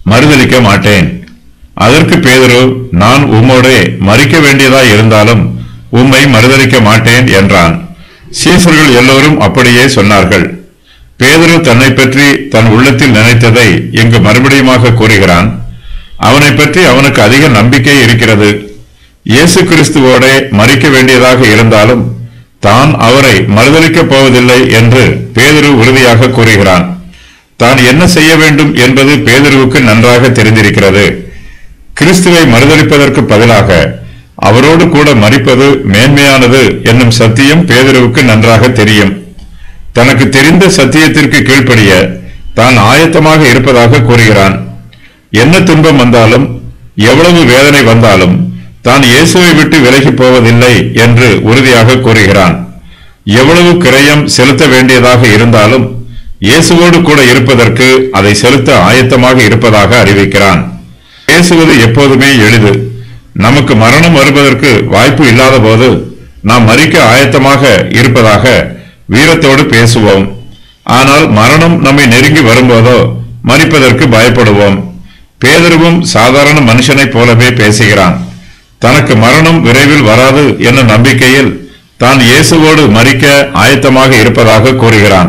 மறுதலிக்க மாட்டேன் அதற்கு பேதுரு நான் உம்மோடே மறிக்க வேண்டியதாய் இருந்தாலும் உம்மை மறுதலிக்க மாட்டேன் என்றான் சீசர்கள் எல்லோரும் அப்படியே சொன்னார்கள் பேதுரு தன்னை பற்றி தன் உள்ளத்தில் நினைத்ததை இங்கு மறுபடியுமாக கூறுகிறான் அவனை பற்றி அவனுக்கு அதிக நம்பிக்கை இருக்கிறது இயேசு கிறிஸ்துவோட மறிக்க வேண்டியதாக இருந்தாலும் தான் அவரை மறுதலிக்கப் போவதில்லை என்று பேதுரு உறுதியாக கூறுகிறான் தான் என்ன செய்ய வேண்டும் என்பது பேதுருவுக்கு நன்றாக தெரிந்திருக்கிறது கிறிஸ்துவை மறுதலிப்பதற்கு பதிலாக அவரோடு கூட மறிப்பது மேன்மையானது என்னும் சத்தியம் பேதுருவுக்கு நன்றாக தெரியும் தனக்கு தெரிந்த சத்தியத்திற்கு கீழ்ப்படிய தான் ஆயத்தமாக இருப்பதாக கூறுகிறான் என்ன துன்பம் வந்தாலும் எவ்வளவு வேதனை வந்தாலும் தான் இயேசுவை விட்டு விலகி போவதில்லை என்று உறுதியாக கூறுகிறான் எவ்வளவு கிரயம் செலுத்த வேண்டியதாக இருந்தாலும் இயேசுவோடு கூட இருப்பதற்கு அதை செலுத்த ஆயத்தமாக இருப்பதாக அறிவிக்கிறான் பேசுவது எப்போதுமே எளிது நமக்கு மரணம் வருவதற்கு வாய்ப்பு இல்லாத போது நாம் மறிக்க ஆயத்தமாக இருப்பதாக வீரத்தோடு பேசுவோம் ஆனால் மரணம் நம்மை நெருங்கி வரும்போதோ மறிப்பதற்கு பயப்படுவோம் பேதருவும் சாதாரண மனுஷனைப் போலவே பேசுகிறான் தனக்கு மரணம் விரைவில் வராது என்ற நம்பிக்கையில் தான் இயேசுவோடு மறிக்க ஆயத்தமாக இருப்பதாக கூறுகிறான்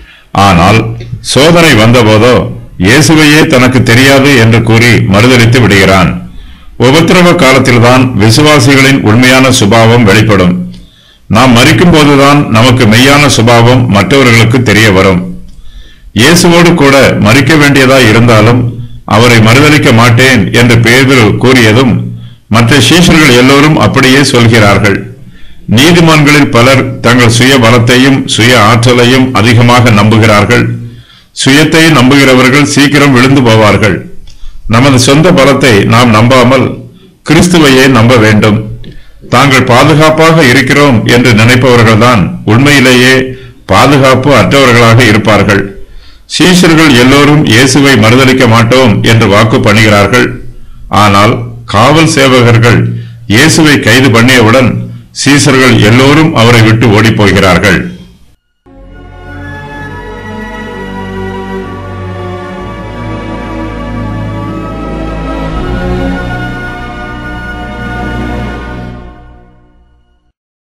ஆனால் சோதனை வந்தபோதோ இயேசுவையே தனக்கு தெரியாது என்று கூறி மறுதலித்து விடுகிறான் உபத்திரவ காலத்தில்தான் விசுவாசிகளின் உண்மையான சுபாவம் வெளிப்படும் நாம் மறிக்கும் போதுதான் நமக்கு மெய்யான சுபாவம் மற்றவர்களுக்கு தெரிய வரும் இயேசுவோடு கூட மறிக்க வேண்டியதாய் இருந்தாலும் அவரை மறுதலிக்க மாட்டேன் என்று பேதுரு கூறியதும் மற்ற சீஷர்கள் எல்லோரும் அப்படியே சொல்கிறார்கள் நீதிமான்களில் பலர் தங்கள் சுய பலத்தையும் சுய ஆற்றலையும் அதிகமாக நம்புகிறார்கள் சுயத்தை நம்புகிறவர்கள் சீக்கிரம் விழுந்து போவார்கள் நமது சொந்த பலத்தை நாம் நம்பாமல் கிறிஸ்துவையே நம்ப வேண்டும் தாங்கள் பாதுகாப்பாக இருக்கிறோம் என்று நினைப்பவர்கள்தான் உண்மையிலேயே பாதுகாப்பு அற்றவர்களாக இருப்பார்கள் சீஷர்கள் எல்லோரும் இயேசுவை மறுதலிக்க மாட்டோம் என்று வாக்கு பண்ணுகிறார்கள் ஆனால் காவல் சேவகர்கள் இயேசுவை கைது பண்ணியவுடன் சீசர்கள் எல்லோரும் அவரை விட்டு ஓடிப் போகிறார்கள்